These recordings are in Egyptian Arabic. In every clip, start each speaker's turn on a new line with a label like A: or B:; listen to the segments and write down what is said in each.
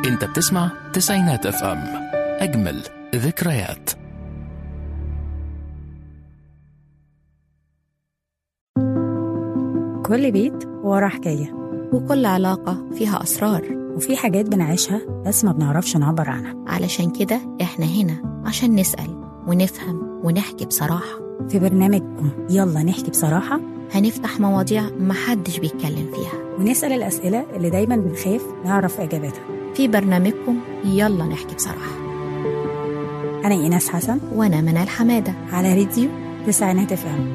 A: انت بتسمع تسعينات اف ام اجمل ذكريات
B: كل بيت وراه حكاية
C: وكل علاقة فيها أسرار
B: وفي حاجات بنعيشها بس ما بنعرفش نعبر عنها
C: علشان كده إحنا هنا عشان نسأل ونفهم ونحكي بصراحة
B: في برنامجكم يلا نحكي بصراحة
C: هنفتح مواضيع محدش بيتكلم فيها
B: ونسأل الأسئلة اللي دايما بنخاف نعرف إجابتها
C: في برنامجكم يلا نحكي بصراحة
B: أنا إيناس حسن
C: وأنا منال حمادة
B: على راديو تسعينات اف ام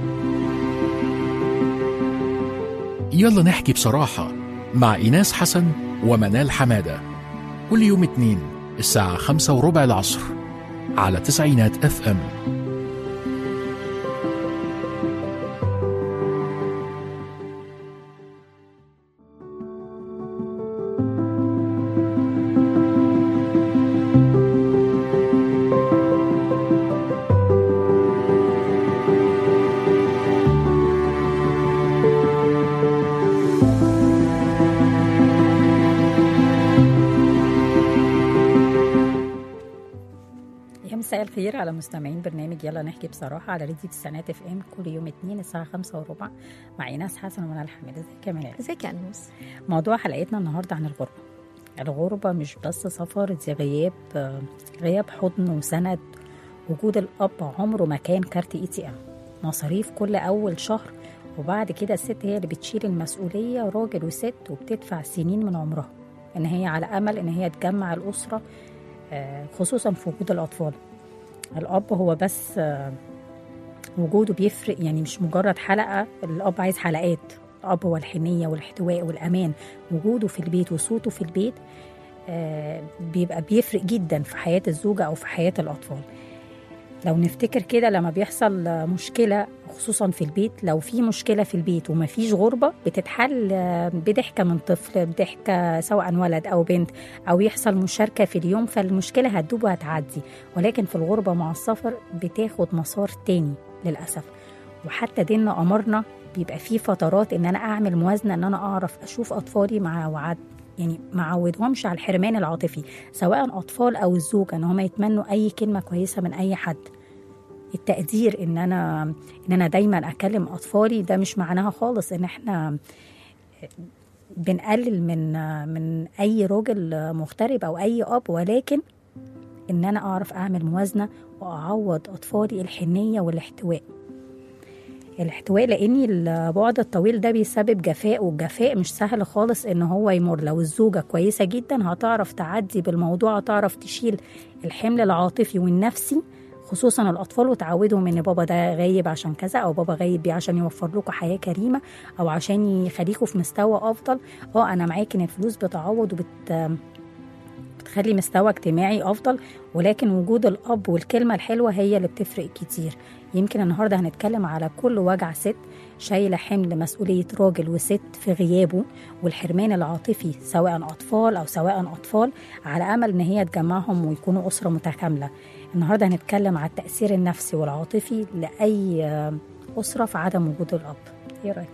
A: يلا نحكي بصراحة مع إيناس حسن ومنال حمادة كل يوم اتنين الساعة خمسة وربع العصر على تسعينات اف ام
B: يا مساء الخير على مستمعين برنامج يلا نحكي بصراحة على راديو تسعينات اف ام كل يوم اتنين الساعة خمسة وربع مع إيناس حسن ومنال حميد ازيك يا منال
C: ازيك يا أنوس
B: موضوع حلقتنا النهاردة عن الغربة الغربة مش بس سفر دي غياب آه، غياب حضن وسند وجود الأب عمره ما كان كارت اي تي ام مصاريف كل أول شهر وبعد كده الست هي اللي بتشيل المسؤولية راجل وست وبتدفع سنين من عمرها إن هي على أمل إن هي تجمع الأسرة آه، خصوصا في وجود الأطفال الأب هو بس آه، وجوده بيفرق يعني مش مجرد حلقة الأب عايز حلقات الأب هو الحنية والاحتواء والأمان وجوده في البيت وصوته في البيت آه، بيبقى بيفرق جدا في حياة الزوجة أو في حياة الأطفال لو نفتكر كده لما بيحصل آه، مشكلة خصوصا في البيت لو في مشكلة في البيت ومفيش غربة بتتحل آه، بضحكة من طفل بضحكة سواء ولد أو بنت أو يحصل مشاركة في اليوم فالمشكلة هتدوب وهتعدي ولكن في الغربة مع السفر بتاخد مسار تاني للأسف وحتى ديننا أمرنا بيبقى فيه فترات إن أنا أعمل موازنة إن أنا أعرف أشوف أطفالي مع وعد يعني ما عودهمش على الحرمان العاطفي سواء أطفال أو الزوجة إن هم يتمنوا أي كلمة كويسة من أي حد التقدير ان انا ان انا دايما اكلم اطفالي ده مش معناها خالص ان احنا بنقلل من من اي راجل مغترب او اي اب ولكن ان انا اعرف اعمل موازنه واعوض اطفالي الحنيه والاحتواء الاحتواء لاني البعد الطويل ده بيسبب جفاء والجفاء مش سهل خالص ان هو يمر لو الزوجه كويسه جدا هتعرف تعدي بالموضوع هتعرف تشيل الحمل العاطفي والنفسي خصوصا الاطفال وتعودهم ان بابا ده غايب عشان كذا او بابا غايب بيه عشان يوفر لكم حياه كريمه او عشان يخليكم في مستوى افضل اه انا معاك ان الفلوس بتعوض وبت بتخلي مستوى اجتماعي افضل ولكن وجود الاب والكلمه الحلوه هي اللي بتفرق كتير يمكن النهارده هنتكلم على كل وجع ست شايله حمل مسؤوليه راجل وست في غيابه والحرمان العاطفي سواء اطفال او سواء اطفال على امل ان هي تجمعهم ويكونوا اسره متكامله النهارده هنتكلم على التاثير النفسي والعاطفي لاي آه، اسره في عدم وجود الاب ايه رايك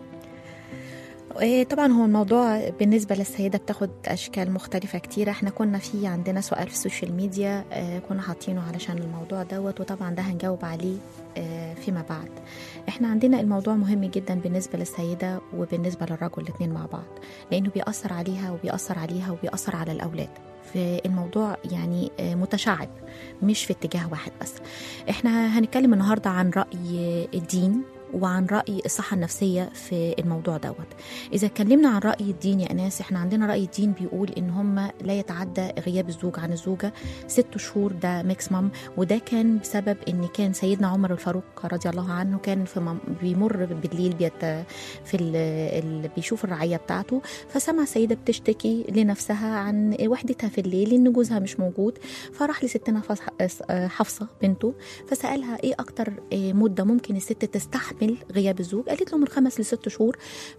C: إيه طبعا هو الموضوع بالنسبة للسيدة بتاخد أشكال مختلفة كتيرة احنا كنا في عندنا سؤال في السوشيال ميديا اه كنا حاطينه علشان الموضوع دوت وطبعا ده هنجاوب عليه اه فيما بعد احنا عندنا الموضوع مهم جدا بالنسبة للسيدة وبالنسبة للرجل الاتنين مع بعض لأنه بيأثر عليها وبيأثر عليها وبيأثر على الأولاد فالموضوع يعني آه، متشعب مش في اتجاه واحد بس احنا هنتكلم النهاردة عن رأي الدين وعن رأي الصحة النفسية في الموضوع دوت إذا اتكلمنا عن رأي الدين يا أناس إحنا عندنا رأي الدين بيقول إن هم لا يتعدى غياب الزوج عن الزوجة ست شهور ده ماكسيمم وده كان بسبب إن كان سيدنا عمر الفاروق رضي الله عنه كان في مم- بيمر بالليل بيت في ال ال بيشوف الرعية بتاعته فسمع سيدة بتشتكي لنفسها عن وحدتها في الليل إن جوزها مش موجود فراح لستنا فص- حفصة بنته فسألها إيه أكتر إيه مدة ممكن الست تستحمل تستحمل غياب الزوج قالت له من خمس لست شهور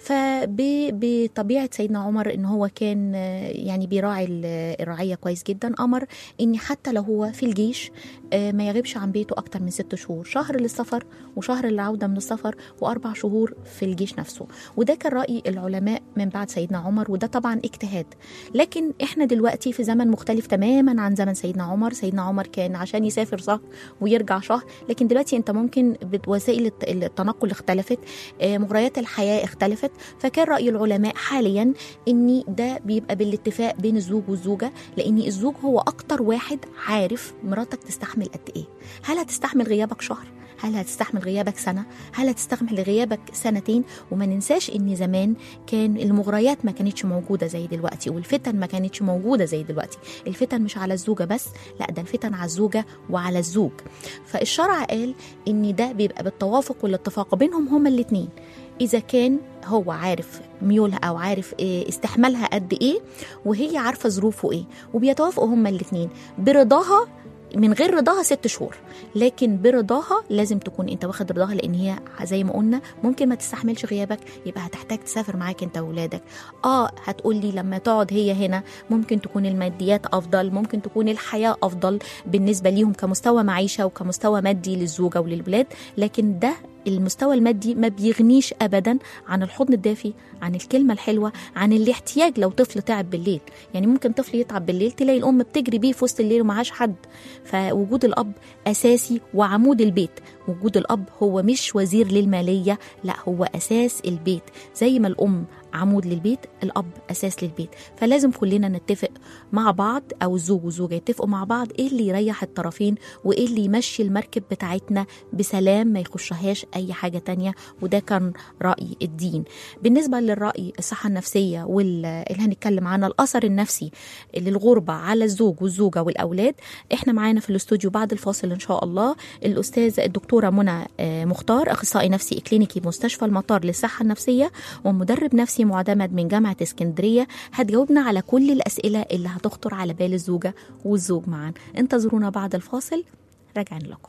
C: فبطبيعه سيدنا عمر ان هو كان آه، يعني بيراعي ال- الرعيه كويس جدا امر ان حتى لو هو في الجيش آه، ما يغيبش عن بيته اكتر من ست شهور شهر للسفر وشهر للعوده من السفر واربع شهور في الجيش نفسه وده كان راي العلماء من بعد سيدنا عمر وده طبعا اجتهاد لكن احنا دلوقتي في زمن مختلف تماما عن زمن سيدنا عمر سيدنا عمر كان عشان يسافر شهر ويرجع شهر لكن دلوقتي انت ممكن وسائل الت- التنقل اختلفت آه، مغريات الحياه اختلفت فكان راي العلماء حاليا ان ده بيبقى بالاتفاق بين الزوج والزوجه لان الزوج هو اكتر واحد عارف مراتك تستحمل قد ايه هل هتستحمل غيابك شهر هل هتستحمل غيابك سنه هل هتستحمل غيابك سنتين وما ننساش ان زمان كان المغريات ما كانتش موجوده زي دلوقتي والفتن ما كانتش موجوده زي دلوقتي الفتن مش على الزوجه بس لا ده الفتن على الزوجه وعلى الزوج فالشرع قال ان ده بيبقى بالتوافق والاتفاق بينهم هما الاثنين اذا كان هو عارف ميولها او عارف إيه استحمالها قد ايه وهي عارفه ظروفه ايه وبيتوافقوا هما الاثنين برضاها من غير رضاها ست شهور لكن برضاها لازم تكون انت واخد رضاها لان هي زي ما قلنا ممكن ما تستحملش غيابك يبقى هتحتاج تسافر معاك انت واولادك اه هتقول لي لما تقعد هي هنا ممكن تكون الماديات افضل ممكن تكون الحياه افضل بالنسبه ليهم كمستوى معيشه وكمستوى مادي للزوجه وللولاد لكن ده المستوى المادي ما بيغنيش ابدا عن الحضن الدافي عن الكلمه الحلوه عن الاحتياج لو طفل تعب بالليل يعني ممكن طفل يتعب بالليل تلاقي الام بتجري بيه في وسط الليل ومعاش حد فوجود الاب اساسي وعمود البيت وجود الاب هو مش وزير للماليه لا هو اساس البيت زي ما الام عمود للبيت الاب اساس للبيت فلازم كلنا نتفق مع بعض او الزوج والزوجه يتفقوا مع بعض ايه اللي يريح الطرفين وايه اللي يمشي المركب بتاعتنا بسلام ما يخشهاش اي حاجه تانية وده كان راي الدين بالنسبه للراي الصحه النفسيه واللي هنتكلم عنها الاثر النفسي للغربه على الزوج والزوجه والاولاد احنا معانا في الاستوديو بعد الفاصل ان شاء الله الاستاذ الدكتوره منى آه، مختار اخصائي نفسي كلينيكي مستشفى المطار للصحه النفسيه ومدرب نفسي معتمد من جامعه اسكندريه هتجاوبنا على كل الاسئله اللي هتخطر على بال الزوجه والزوج معا انتظرونا بعد الفاصل راجعين لكم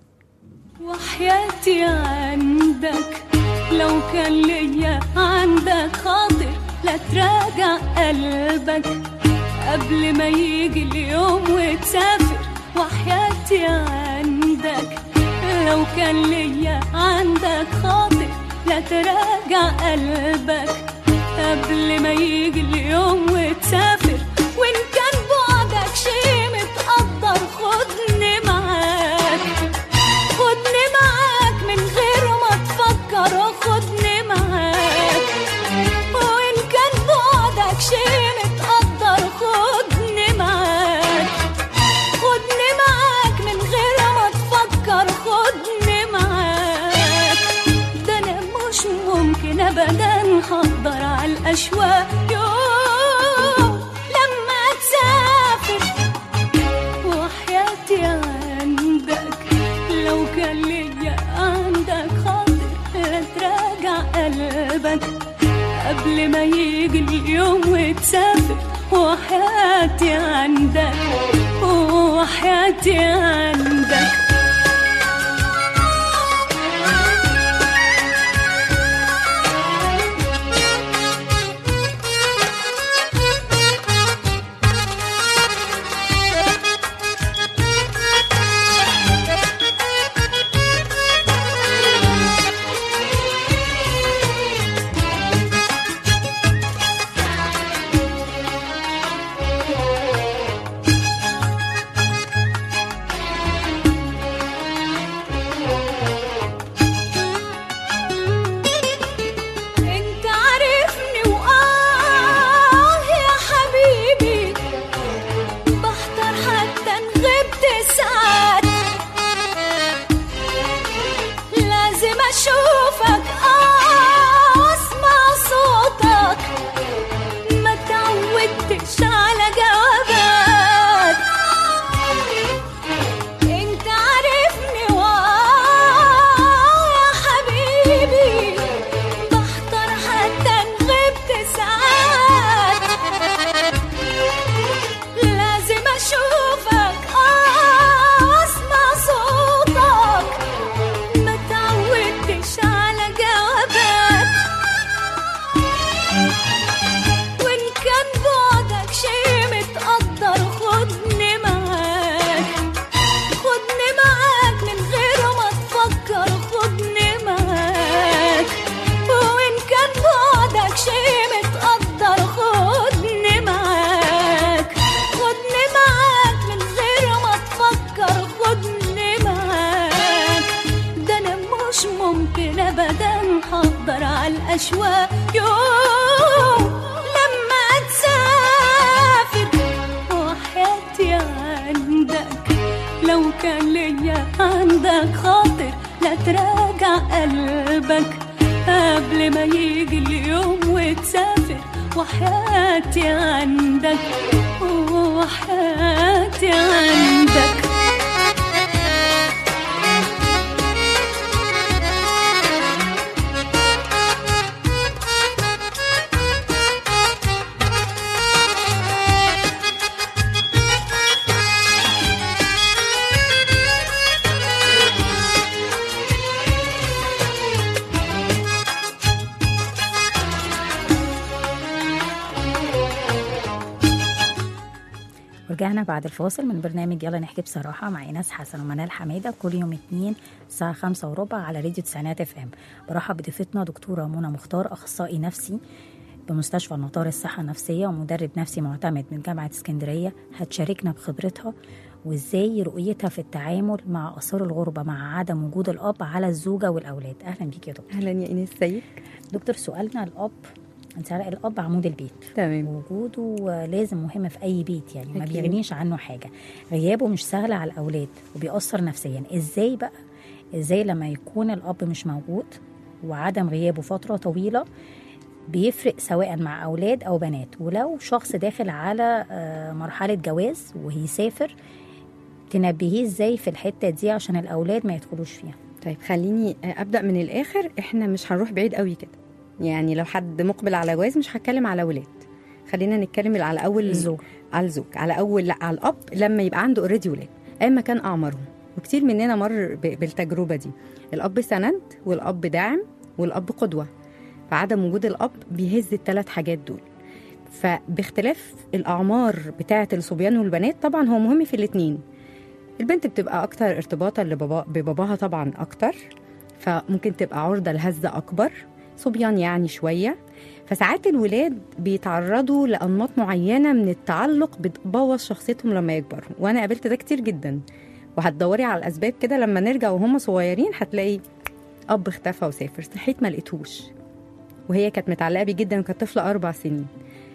D: وحياتي عندك لو كان ليا عندك خاطر لا تراجع قلبك قبل ما يجي اليوم وتسافر وحياتي عندك لو كان ليا عندك خاطر لا تراجع قلبك قبل ما يجي اليوم وتسافر وان كان بعدك شي متقدر خدني معاك خدني معاك من غير ما تفكر خدني معاك وإن كان بعدك شي متقدر خدني معاك خدني معاك من غير ما تفكر خدني معاك ده أنا مش ممكن أبدا هقدر على الأشواق يوم لما تسافر وحياتي عندك لو كان ليا عندك خاطر لا تراجع قلبك قبل ما يجي اليوم وتسافر وحياتي عندك وحياتي عندك أشواق يوم لما تسافر وحياتي عندك لو كان ليا عندك خاطر لا تراجع قلبك قبل ما يجي اليوم وتسافر وحياتي عندك وحياتي عندك
B: ورجعنا بعد الفاصل من برنامج يلا نحكي بصراحة مع إيناس حسن ومنال حمادة كل يوم اتنين الساعة خمسة وربع على راديو تسعينات اف ام برحب بضيفتنا دكتورة منى مختار أخصائي نفسي بمستشفى النطار الصحة النفسية ومدرب نفسي معتمد من جامعة اسكندرية هتشاركنا بخبرتها وازاي رؤيتها في التعامل مع آثار الغربة مع عدم وجود الأب على الزوجة والأولاد أهلا بيك يا دكتور
E: اهلا يا ايناس ازيك
B: دكتور سؤالنا الأب انت عارف الأب عمود البيت
E: تمام
B: وجوده لازم مهم في اي بيت يعني ما
E: أكيد.
B: بيغنيش عنه حاجه غيابه مش سهل على الاولاد وبيأثر نفسيا ازاي بقى ازاي لما يكون الاب مش موجود وعدم غيابه فتره طويله بيفرق سواء مع اولاد او بنات ولو شخص داخل على آه، مرحله جواز وهيسافر تنبهيه ازاي في الحته دي عشان الاولاد ما يدخلوش فيها
E: طيب خليني ابدا من الاخر احنا مش هنروح بعيد قوي كده يعني لو حد مقبل على جواز مش هتكلم على ولاد خلينا نتكلم على اول
B: الزوج
E: على الزوج على اول لا على الاب لما يبقى عنده اوريدي ولاد ايا ما كان اعمارهم وكتير مننا مر ب- بالتجربه دي الاب سند والاب داعم والاب قدوه فعدم وجود الاب بيهز الثلاث حاجات دول فباختلاف الاعمار بتاعه الصبيان والبنات طبعا هو مهم في الاثنين البنت بتبقى اكتر ارتباطا لبابا بباباها طبعا اكتر فممكن تبقى عرضه لهزه اكبر صبيان يعني شويه فساعات الولاد بيتعرضوا لانماط معينه من التعلق بتبوظ شخصيتهم لما يكبروا وانا قابلت ده كتير جدا وهتدوري على الاسباب كده لما نرجع وهم صغيرين هتلاقي اب اختفى وسافر صحيت ما لقيتهوش وهي كانت متعلقه بيه جدا وكانت طفله اربع سنين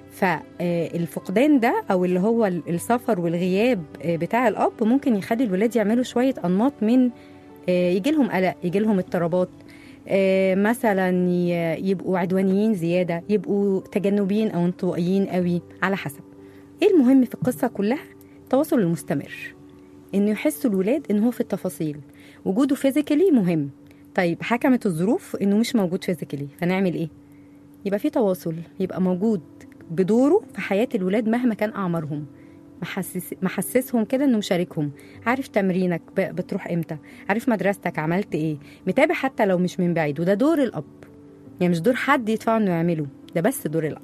E: فالفقدان ده او اللي هو السفر والغياب آه، بتاع الاب ممكن يخلي الولاد يعملوا شويه انماط من يجي لهم قلق يجي لهم اضطرابات آه، مثلا ي- يبقوا عدوانيين زياده يبقوا تجنبيين او انطوائيين قوي على حسب ايه المهم في القصه كلها التواصل المستمر انه يحسوا الولاد ان هو في التفاصيل وجوده فيزيكالي مهم طيب حكمت الظروف انه مش موجود فيزيكالي فنعمل ايه يبقى في تواصل يبقى موجود بدوره في حياه الولاد مهما كان اعمارهم محسس محسسهم كده انه مشاركهم عارف تمرينك ب- بتروح امتى عارف مدرستك عملت ايه متابع حتى لو مش من بعيد وده دور الاب يعني مش دور حد يدفعه انه يعمله ده بس دور الاب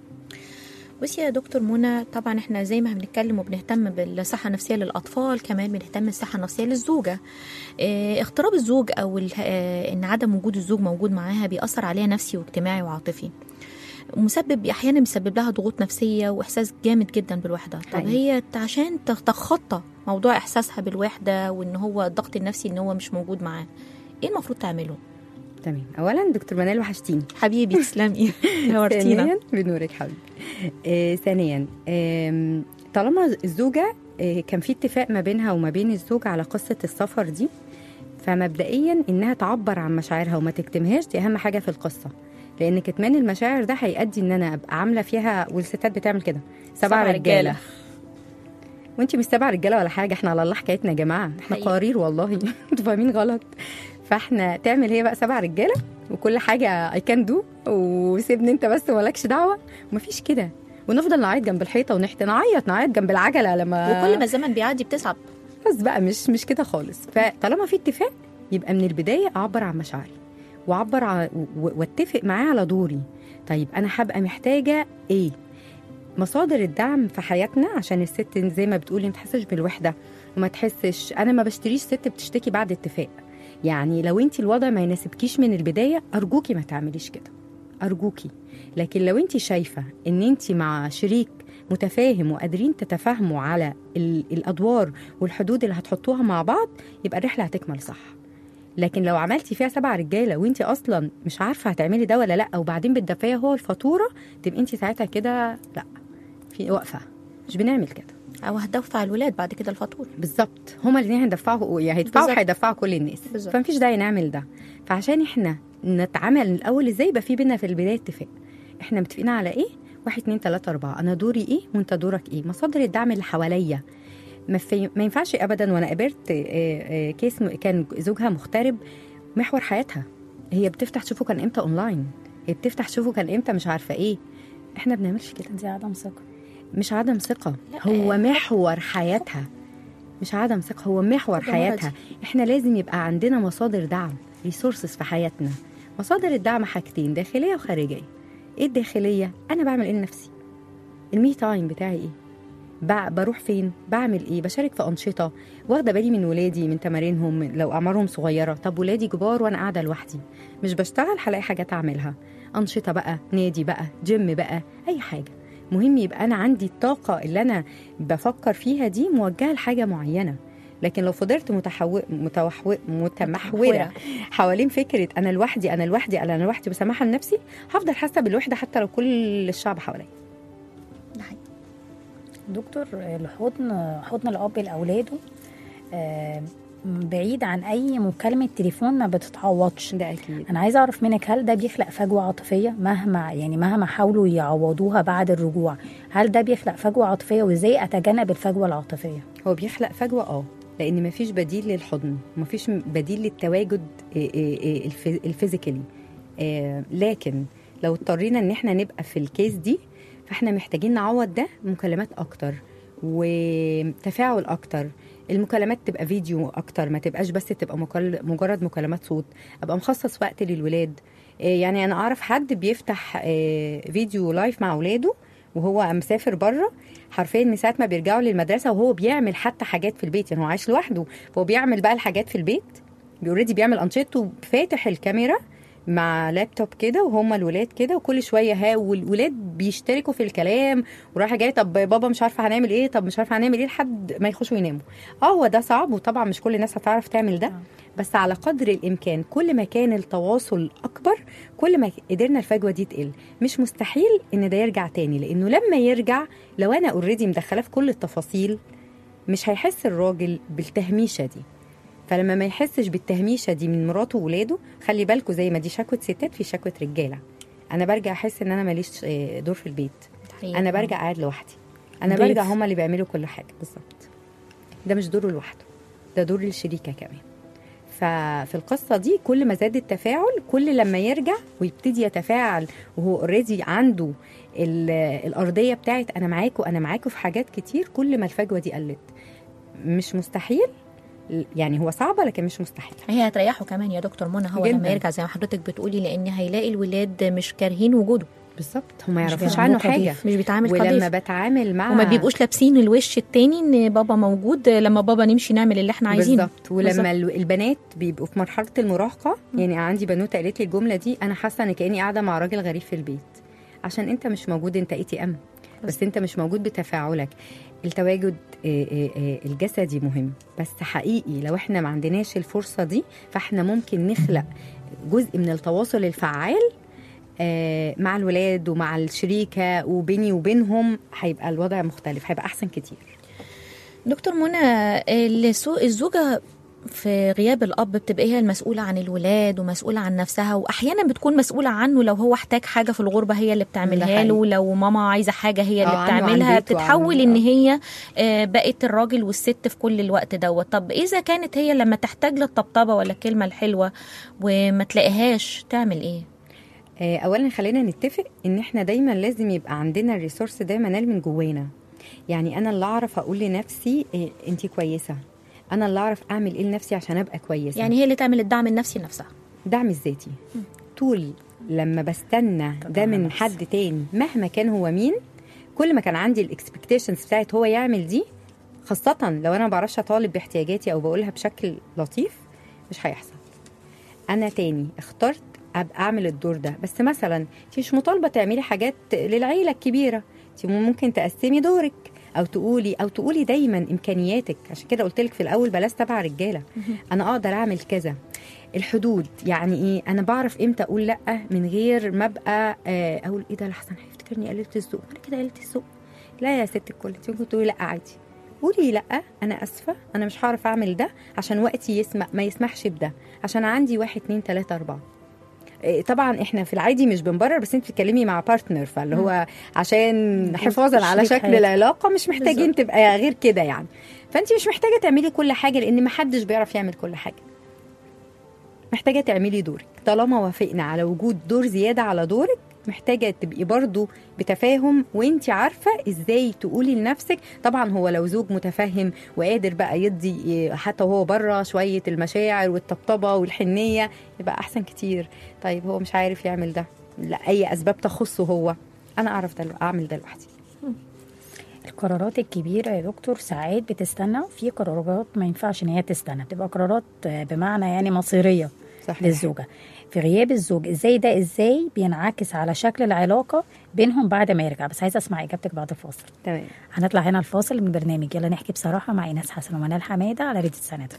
C: بصي يا دكتور منى طبعا احنا زي ما بنتكلم وبنهتم بالصحه النفسيه للاطفال كمان بنهتم بالصحه النفسيه للزوجه اه اغتراب الزوج او ال- اه ان عدم وجود الزوج موجود معاها بيأثر عليها نفسي واجتماعي وعاطفي مسبب احيانا بيسبب لها ضغوط نفسيه واحساس جامد جدا بالوحده طب
E: حقيقي.
C: هي عشان تتخطى موضوع احساسها بالوحده وان هو الضغط النفسي ان هو مش موجود معاه ايه المفروض تعمله
E: تمام اولا دكتور منال وحشتيني
C: حبيبي تسلمي نورتينا
E: ثانيا بنورك حبيبي آه ثانيا آم، طالما الزوجه آه كان في اتفاق ما بينها وما بين الزوج على قصه السفر دي فمبدئيا انها تعبر عن مشاعرها وما تكتمهاش دي اهم حاجه في القصه لان كتمان المشاعر ده هيؤدي ان انا ابقى عامله فيها والستات بتعمل كده سبع,
C: سبع
E: رجاله,
C: رجالة.
E: وانتي مش سبع رجاله ولا حاجه احنا على الله حكايتنا يا جماعه احنا
C: حقيقي.
E: قوارير والله انتوا فاهمين غلط فاحنا تعمل هي بقى سبع رجاله وكل حاجه اي كان دو وسيبني انت بس ومالكش دعوه ومفيش كده ونفضل نعيط جنب الحيطه ونحت نعيط نعيط جنب العجله لما
C: وكل ما الزمن بيعدي بتصعب
E: بس بقى مش مش كده خالص فطالما في اتفاق يبقى من البدايه اعبر عن مشاعري واعبر عن و- واتفق معاه على دوري طيب انا هبقى محتاجه ايه مصادر الدعم في حياتنا عشان الست زي ما بتقولي ما تحسش بالوحده وما تحسش انا ما بشتريش ست بتشتكي بعد اتفاق يعني لو انت الوضع ما يناسبكيش من البدايه ارجوكي ما تعمليش كده ارجوكي لكن لو انت شايفه ان انت مع شريك متفاهم وقادرين تتفاهموا على ال- الادوار والحدود اللي هتحطوها مع بعض يبقى الرحله هتكمل صح لكن لو عملتي فيها سبع رجاله وانت اصلا مش عارفه هتعملي ده ولا لا وبعدين بتدفعي هو الفاتوره تبقي انت ساعتها كده لا في وقفه مش بنعمل كده
C: او هتدفع الولاد بعد كده الفاتوره
E: بالظبط هما الاثنين هيدفعوا يعني هيدفعوا
C: بالظبط.
E: هيدفعوا كل الناس
C: بالظبط.
E: فمفيش داعي نعمل ده فعشان احنا نتعامل الاول ازاي يبقى في بينا في البدايه اتفاق احنا متفقين على ايه واحد اتنين تلاته اربعه انا دوري ايه وانت دورك ايه مصادر الدعم اللي حواليا ما, في ما ينفعش ابدا وانا قابلت آه، آه، كيس م- كان زوجها مغترب محور حياتها هي بتفتح تشوفه كان امتى اونلاين هي بتفتح تشوفه كان امتى مش عارفه ايه احنا بنعملش كده
B: دي عدم ثقه
E: مش عدم ثقة
C: لا،
E: هو
C: آه،
E: محور حياتها مش عدم ثقة هو محور
C: حب
E: حياتها احنا لازم يبقى عندنا مصادر دعم ريسورسز في حياتنا مصادر الدعم حاجتين داخلية وخارجية ايه الداخلية انا بعمل ايه لنفسي المي تايم بتاعي ايه بع- بروح فين بعمل ايه بشارك في انشطه واخده بالي من ولادي من تمارينهم لو اعمارهم صغيره طب ولادي كبار وانا قاعده لوحدي مش بشتغل هلاقي حاجات اعملها انشطه بقى نادي بقى جيم بقى اي حاجه مهم يبقى انا عندي الطاقه اللي انا بفكر فيها دي موجهه لحاجه معينه لكن لو فضلت متحو... متوحو... متمحوره حوالين فكره انا لوحدي انا لوحدي انا لوحدي بسامحها لنفسي هفضل حاسه بالوحده حتى لو كل الشعب حواليا
C: ده حقيقي.
B: دكتور الحضن حضن الاب لاولاده آه، بعيد عن اي مكالمه تليفون ما بتتعوضش
E: ده اكيد
B: انا عايزه اعرف منك هل ده بيخلق فجوه عاطفيه مهما يعني مهما حاولوا يعوضوها بعد الرجوع هل ده بيخلق فجوه عاطفيه وازاي اتجنب الفجوه العاطفيه
E: هو بيخلق فجوه اه لان مفيش بديل للحضن مفيش م- بديل للتواجد إيه إيه إيه الفي- الفيزيكالي آه، لكن لو اضطرينا ان احنا نبقى في الكيس دي فاحنا محتاجين نعوض ده مكالمات اكتر وتفاعل اكتر المكالمات تبقى فيديو اكتر ما تبقاش بس تبقى مكال- مجرد مكالمات صوت ابقى مخصص وقت للولاد آه، يعني انا اعرف حد بيفتح آه، فيديو لايف مع اولاده وهو مسافر بره حرفيا من ساعه ما بيرجعوا للمدرسه وهو بيعمل حتى حاجات في البيت يعني هو عايش لوحده فهو بيعمل بقى الحاجات في البيت اوريدي بيعمل انشطته فاتح الكاميرا مع لابتوب كده وهم الولاد كده وكل شويه ها والولاد بيشتركوا في الكلام ورايحه جايه طب بابا مش عارفه هنعمل ايه طب مش عارفه هنعمل ايه لحد ما يخشوا يناموا اه هو ده صعب وطبعا مش كل الناس هتعرف تعمل ده بس على قدر الامكان كل ما كان التواصل اكبر كل ما قدرنا الفجوه دي تقل مش مستحيل ان ده يرجع تاني لانه لما يرجع لو انا اوريدي مدخلاه في كل التفاصيل مش هيحس الراجل بالتهميشه دي فلما ما يحسش بالتهميشه دي من مراته وولاده خلي بالكوا زي ما دي شكوى ستات في شكوى رجاله انا برجع احس ان انا ماليش آه، دور في البيت
C: حقيقي.
E: انا برجع قاعد لوحدي انا
B: ضيف.
E: برجع هما اللي بيعملوا كل حاجه بالظبط ده مش دوره لوحده ده دور الشريكه كمان ففي القصه دي كل ما زاد التفاعل كل لما يرجع ويبتدي يتفاعل وهو اوريدي عنده ال- الارضيه بتاعت انا معاكوا انا معاكوا في حاجات كتير كل ما الفجوه دي قلت مش مستحيل يعني هو صعبه لكن مش مستحيل
C: هي هتريحه كمان يا دكتور منى هو
E: جداً.
C: لما يرجع زي ما حضرتك بتقولي لان هيلاقي الولاد مش كارهين وجوده
E: بالظبط هم ما
B: مش
E: يعرفوش
B: بيعملوا
E: عنه حاجه
B: كضيف.
C: مش بيتعامل
E: ولما
C: كضيف
E: بتعامل مع
C: وما بيبقوش لابسين الوش التاني ان بابا موجود لما بابا نمشي نعمل اللي احنا عايزينه
E: بالظبط ولما ال- البنات بيبقوا في مرحله المراهقه يعني عندي بنوته قالت لي الجمله دي انا حاسه ان كاني قاعده مع راجل غريب في البيت عشان انت مش موجود انت اي تي ام بس انت مش موجود بتفاعلك التواجد آه، آه، آه، الجسدي مهم بس حقيقي لو احنا ما عندناش الفرصه دي فاحنا ممكن نخلق جزء من التواصل الفعال آه، مع الولاد ومع الشريكه وبيني وبينهم هيبقى الوضع مختلف هيبقى احسن كتير
C: دكتور منى السو- الزوجة في غياب الأب بتبقى هي المسؤولة عن الولاد ومسؤولة عن نفسها وأحيانا بتكون مسؤولة عنه لو هو احتاج حاجة في الغربة هي اللي
E: ده
C: بتعملها
E: حقيقي.
C: له لو ماما عايزة حاجة هي اللي
E: آه، عنه عن
C: بتعملها
E: بيته وعن-
C: بتتحول إن
E: آه.
C: هي آه، بقت الراجل والست في كل الوقت دوت طب إذا كانت هي لما تحتاج للطبطبة ولا الكلمة الحلوة وما تلاقيهاش تعمل إيه؟
E: آه، اولا خلينا نتفق ان احنا دايما لازم يبقى عندنا الريسورس ده منال من جوانا يعني انا اللي اعرف اقول لنفسي إيه انت كويسه انا اللي اعرف اعمل ايه لنفسي عشان ابقى كويسه
C: يعني هي اللي تعمل الدعم النفسي لنفسها
E: دعم الذاتي طول لما بستنى ده
B: تدعم
E: من
B: نفسك.
E: حد تاني مهما كان هو مين كل ما كان عندي الاكسبكتيشنز بتاعت هو يعمل دي خاصة لو انا ما بعرفش اطالب باحتياجاتي او بقولها بشكل لطيف مش هيحصل انا تاني اخترت ابقى اعمل الدور ده بس مثلا انت مش مطالبه تعملي حاجات للعيله الكبيره انت ممكن تقسمي دورك او تقولي او تقولي دايما امكانياتك عشان كده قلت لك في الاول بلاش تبع رجاله انا اقدر اعمل كذا الحدود يعني ايه انا بعرف امتى اقول لا من غير ما ابقى آه، اقول ايه ده لحسن هيفتكرني قللت الذوق انا كده قللت الذوق لا يا ست الكل انت ممكن تقولي لا عادي قولي لا انا اسفه انا مش هعرف اعمل ده عشان وقتي يسمح ما يسمحش بده عشان عندي واحد اتنين تلاته اربعه إيه، طبعا احنا في العادي مش بنبرر بس انت بتتكلمي مع بارتنر فاللي هو عشان حفاظا على
B: شريك
E: شكل
B: حياتك.
E: العلاقه مش محتاجين
B: بالظبط.
E: تبقى غير كده يعني فانت مش محتاجه تعملي كل حاجه لان محدش بيعرف يعمل كل حاجه محتاجه تعملي دورك طالما وافقنا على وجود دور زياده على دورك محتاجه تبقي برضو بتفاهم وانت عارفه ازاي تقولي لنفسك طبعا هو لو زوج متفهم وقادر بقى يدي إيه، حتى وهو بره شويه المشاعر والطبطبه والحنيه يبقى احسن كتير طيب هو مش عارف يعمل ده لاي اسباب تخصه هو انا اعرف ده اعمل ده لوحدي
B: القرارات الكبيرة يا دكتور ساعات بتستنى في قرارات ما ينفعش ان هي تستنى بتبقى قرارات آه، بمعنى يعني مصيرية
E: صح
B: للزوجة في غياب الزوج ازاي ده ازاي بينعكس على شكل العلاقة بينهم بعد ما يرجع بس عايزة اسمع اجابتك بعد الفاصل
E: تمام
B: هنطلع هنا الفاصل من برنامج يلا نحكي بصراحة مع ايناس حسن ومنال حمادة على ريدة سند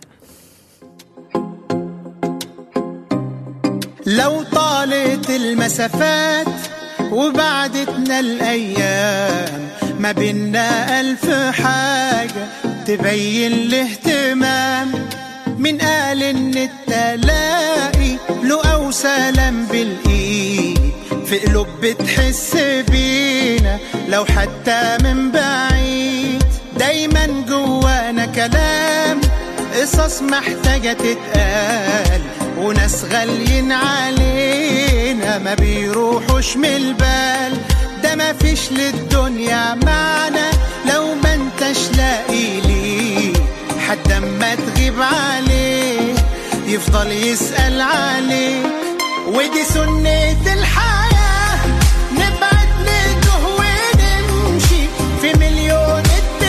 F: لو طالت المسافات وبعدتنا الأيام ما بينا ألف حاجة تبين الاهتمام من قال إن التلاقي له أو سلام بالإيد في قلوب بتحس بينا لو حتى من بعيد دايما جوانا كلام قصص محتاجة تتقال وناس غاليين علينا ما بيروحوش من البال ده ما فيش للدنيا معنى لو ما انتش لاقي ليه حد اما تغيب عليه يفضل يسأل عليك ودي سنة الحياة نبعد نتوه ونمشي في مليون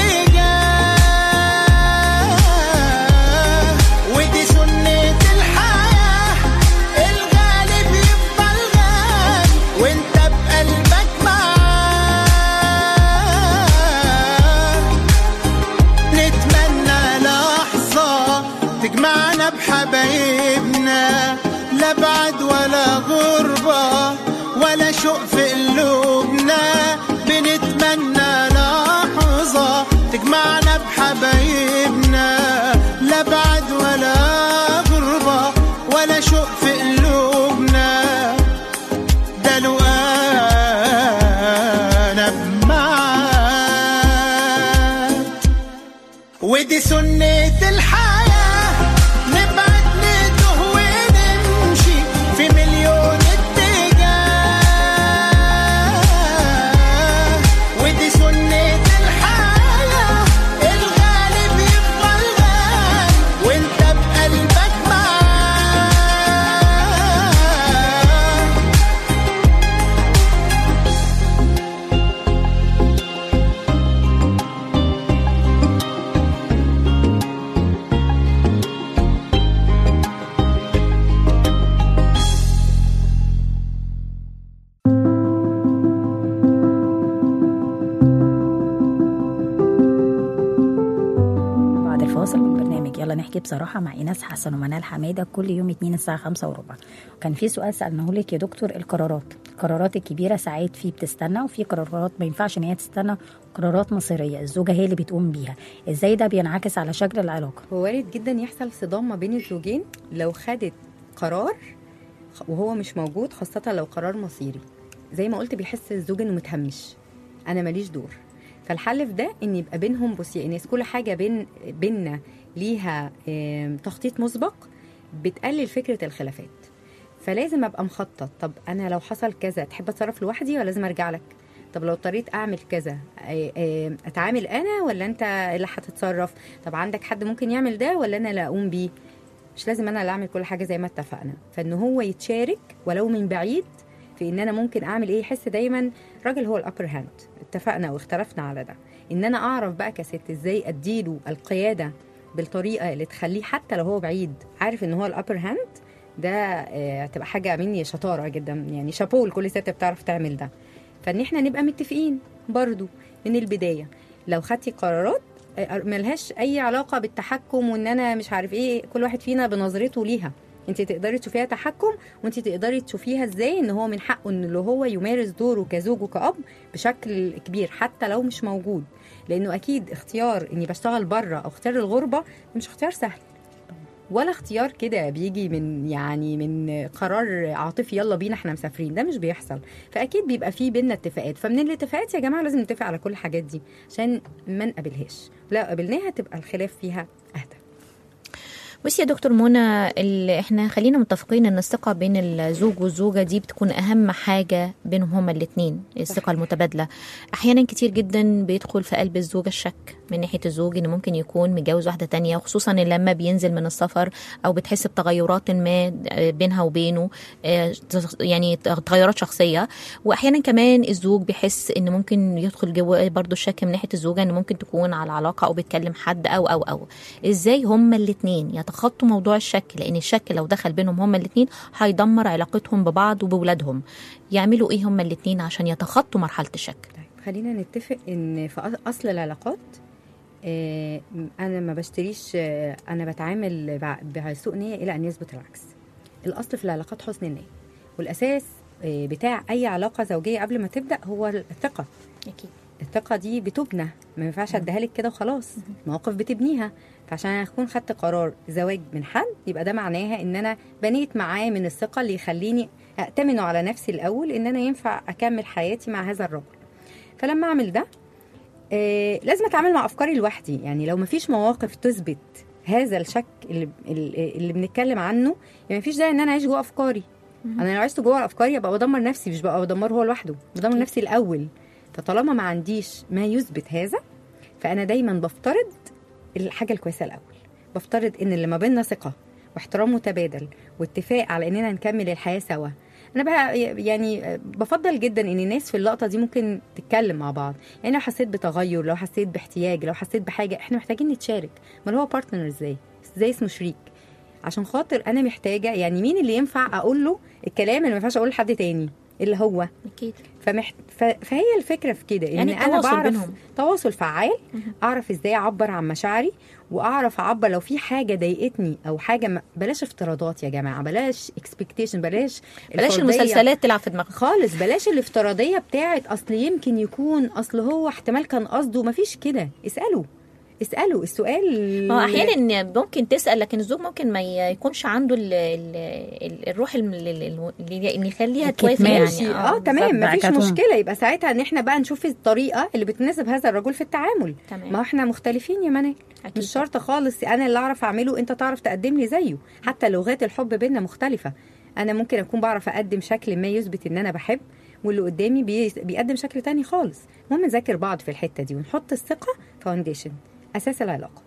F: اتجاه ودي سنة الحياة الغالب يفضل غالي وانت بقلبك معاه نتمنى لحظة تجمعنا بحبايبنا لا بعد ولا غربة ولا شوق في قلوبنا بنتمنى لحظة تجمعنا بحبايبنا لا بعد ولا غربة ولا شوق في قلوبنا ده لو انا معاك ودي سنة الحياة نبعد نتوه ونمشي في مليون اتجاه ودي سنة الحياة الغالب يفضل غالي وانت بقلبك معاه
B: بعد الفاصل من برنامج يلا نحكي بصراحة مع إيناس حسن ومنال حمادة كل يوم اتنين الساعة خمسة وربع كان في سؤال سألناه لك يا دكتور القرارات القرارات الكبيرة ساعات في بتستنى وفي قرارات ما ينفعش إن هي تستنى قرارات مصيرية الزوجة هي اللي بتقوم بيها إزاي ده بينعكس على شكل العلاقة
E: هو وارد جدا يحصل صدام ما بين الزوجين لو خدت قرار وهو مش موجود خاصة لو قرار مصيري زي ما قلت بيحس الزوج انه متهمش انا ماليش دور فالحل في ده ان يبقى بينهم بصي يا ايناس كل حاجه بين بيننا ليها آم، تخطيط مسبق بتقلل فكره الخلافات فلازم ابقى مخطط طب انا لو حصل كذا تحب اتصرف لوحدي ولا لازم ارجع لك طب لو اضطريت اعمل كذا آه، آه، اتعامل انا ولا انت اللي هتتصرف طب عندك حد ممكن يعمل ده ولا انا اللي اقوم بيه مش لازم انا اللي اعمل كل حاجه زي ما اتفقنا فان هو يتشارك ولو من بعيد في ان انا ممكن اعمل ايه يحس دايما راجل هو الابر هاند اتفقنا واختلفنا على ده ان انا اعرف بقى كست ازاي اديله القياده بالطريقه اللي تخليه حتى لو هو بعيد عارف ان هو الابر هاند ده آه، هتبقى حاجه مني شطاره جدا يعني شابو لكل ست بتعرف تعمل ده فان احنا نبقى متفقين برضو من البدايه لو خدتي قرارات آه، ملهاش اي علاقه بالتحكم وان انا مش عارف ايه كل واحد فينا بنظرته ليها انت تقدري تشوفيها تحكم وانت تقدري تشوفيها ازاي ان هو من حقه ان اللي هو يمارس دوره كزوج وكأب بشكل كبير حتى لو مش موجود لانه اكيد اختيار اني بشتغل بره او اختيار الغربه مش اختيار سهل ولا اختيار كده بيجي من يعني من قرار عاطفي يلا بينا احنا مسافرين ده مش بيحصل فاكيد بيبقى فيه بينا اتفاقات فمن الاتفاقات يا جماعه لازم نتفق على كل الحاجات دي عشان ما نقابلهاش لا قابلناها تبقى الخلاف فيها اهدى
C: بصي يا دكتور منى ال- احنا خلينا متفقين ان الثقه بين الزوج والزوجه دي بتكون اهم حاجه بينهم هما الاثنين الثقه المتبادله احيانا كتير جدا بيدخل في قلب الزوجه الشك من ناحيه الزوج ان ممكن يكون متجوز واحده تانية وخصوصا إن لما بينزل من السفر او بتحس بتغيرات ما بينها وبينه آه، يعني تغيرات شخصيه واحيانا كمان الزوج بيحس ان ممكن يدخل جواه برضو الشك من ناحيه الزوجه ان ممكن تكون على علاقه او بتكلم حد او او او ازاي هما الاثنين يتخطوا موضوع الشك لان الشك لو دخل بينهم هما الاثنين هيدمر علاقتهم ببعض وبولادهم يعملوا ايه هما الاثنين عشان يتخطوا مرحله الشك
E: طيب خلينا نتفق ان في أص- اصل العلاقات آه، انا ما بشتريش آه، انا بتعامل بع- بسوء نيه الى ان يثبت العكس الاصل في العلاقات حسن النيه والاساس آه، بتاع اي علاقه زوجيه قبل ما تبدا هو الثقه
C: اكيد
E: الثقه دي بتبنى ما ينفعش اديها لك كده وخلاص مواقف بتبنيها فعشان اكون خدت قرار زواج من حد يبقى ده معناها ان انا بنيت معاه من الثقه اللي يخليني اتمنه على نفسي الاول ان انا ينفع اكمل حياتي مع هذا الرجل فلما اعمل ده آه لازم اتعامل مع افكاري لوحدي يعني لو مفيش مواقف تثبت هذا الشك اللي اللي, اللي بنتكلم عنه يعني مفيش داعي ان انا اعيش جوه افكاري انا لو عشت جوه افكاري ابقى بدمر نفسي مش بقى بدمره هو لوحده بدمر نفسي الاول فطالما ما عنديش ما يثبت هذا فانا دايما بفترض الحاجه الكويسه الاول بفترض ان اللي ما بيننا ثقه واحترام متبادل واتفاق على اننا نكمل الحياه سوا انا بقى يعني بفضل جدا ان الناس في اللقطه دي ممكن تتكلم مع بعض يعني لو حسيت بتغير لو حسيت باحتياج لو حسيت بحاجه احنا محتاجين نتشارك ما هو بارتنر ازاي ازاي اسمه شريك عشان خاطر انا محتاجه يعني مين اللي ينفع اقول له الكلام اللي ما ينفعش اقوله لحد تاني اللي هو
C: اكيد
E: فمحت... ف... فهي الفكره في كده ان
C: يعني
E: انا
C: التواصل
E: بعرف
C: بينهم.
E: تواصل فعال اعرف ازاي اعبر عن مشاعري واعرف اعبر لو في حاجه ضايقتني او حاجه ما... بلاش افتراضات يا جماعه بلاش اكسبكتيشن بلاش
C: بلاش
E: الفرضية.
C: المسلسلات تلعب في دماغك
E: خالص بلاش الافتراضيه بتاعت اصل يمكن يكون اصل هو احتمال كان قصده مفيش كده اسالوا اسالوا السؤال
C: ما هو احيانا ممكن تسال لكن الزوج ممكن ما يكونش عنده ال ال ال الروح الم- ال- ال- اللي اللي يخليها توافق
B: الكتمان.
C: يعني
E: ماشي اه, تمام
B: بالظبط،
E: مفيش
B: بعكتهم.
E: مشكله يبقى ساعتها ان احنا بقى نشوف الطريقه اللي بتناسب هذا الرجل في التعامل
C: تمام.
E: ما هو احنا مختلفين يا منال
C: أكيد.
E: مش شرط خالص انا اللي اعرف اعمله انت تعرف تقدم لي زيه حتى لغات الحب بينا مختلفه انا ممكن اكون بعرف اقدم شكل ما يثبت ان انا بحب واللي قدامي بي- بيقدم شكل تاني خالص المهم نذاكر بعض في الحته دي ونحط الثقه فاونديشن اساس العلاقه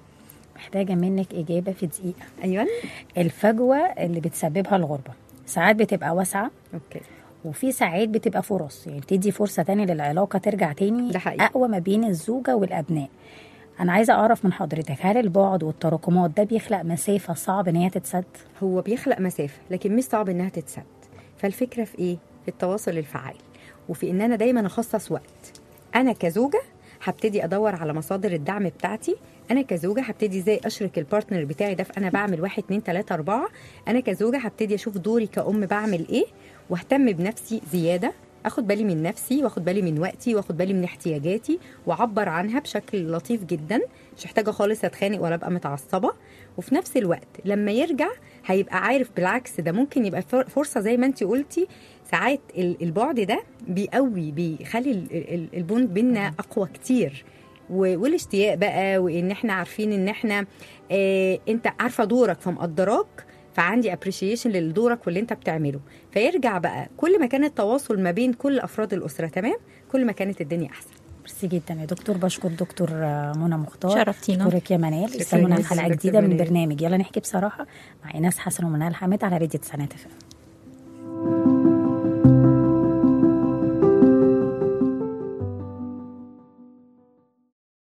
B: محتاجه منك اجابه في دقيقه
E: ايوه
B: الفجوه اللي بتسببها الغربه ساعات بتبقى واسعه
E: اوكي
B: وفي ساعات بتبقى فرص يعني بتدي فرصه تاني للعلاقه ترجع تاني
E: ده حقيقي.
B: اقوى ما بين الزوجه والابناء انا عايزه اعرف من حضرتك هل البعد والتراكمات ده بيخلق مسافه صعب ان هي تتسد
E: هو بيخلق مسافة لكن مش صعب انها تتسد فالفكرة في ايه؟ في التواصل الفعال وفي ان انا دايما اخصص وقت انا كزوجة هبتدي ادور على مصادر الدعم بتاعتي انا كزوجة هبتدي ازاي اشرك البارتنر بتاعي ده في انا بعمل واحد اتنين تلاتة اربعة انا كزوجة هبتدي اشوف دوري كأم بعمل ايه واهتم بنفسي زيادة اخد بالي من نفسي واخد بالي من وقتي واخد بالي من احتياجاتي واعبر عنها بشكل لطيف جدا مش محتاجه خالص اتخانق ولا ابقى متعصبه وفي نفس الوقت لما يرجع هيبقى عارف بالعكس ده ممكن يبقى فر- فرصه زي ما انت قلتي ساعات ال- البعد ده بيقوي بيخلي ال- ال- البوند بينا اقوى كتير و- والاشتياق بقى وان احنا عارفين ان احنا اه انت عارفه دورك فمقدراك فعندي ابريشيشن لدورك واللي انت بتعمله فيرجع بقى كل ما كان التواصل ما بين كل افراد الاسره تمام كل ما كانت الدنيا احسن
B: ميرسي جدا يا دكتور بشكر دكتور آه، منى مختار
C: شرفتينا.
B: اشكرك يا منال
E: شكراً
B: استنونا
E: جداً
B: حلقه
E: دكتور
B: جديده من
E: منال.
B: برنامج يلا نحكي بصراحه مع ايناس حسن ومنال حامد على راديو تسعينات FM.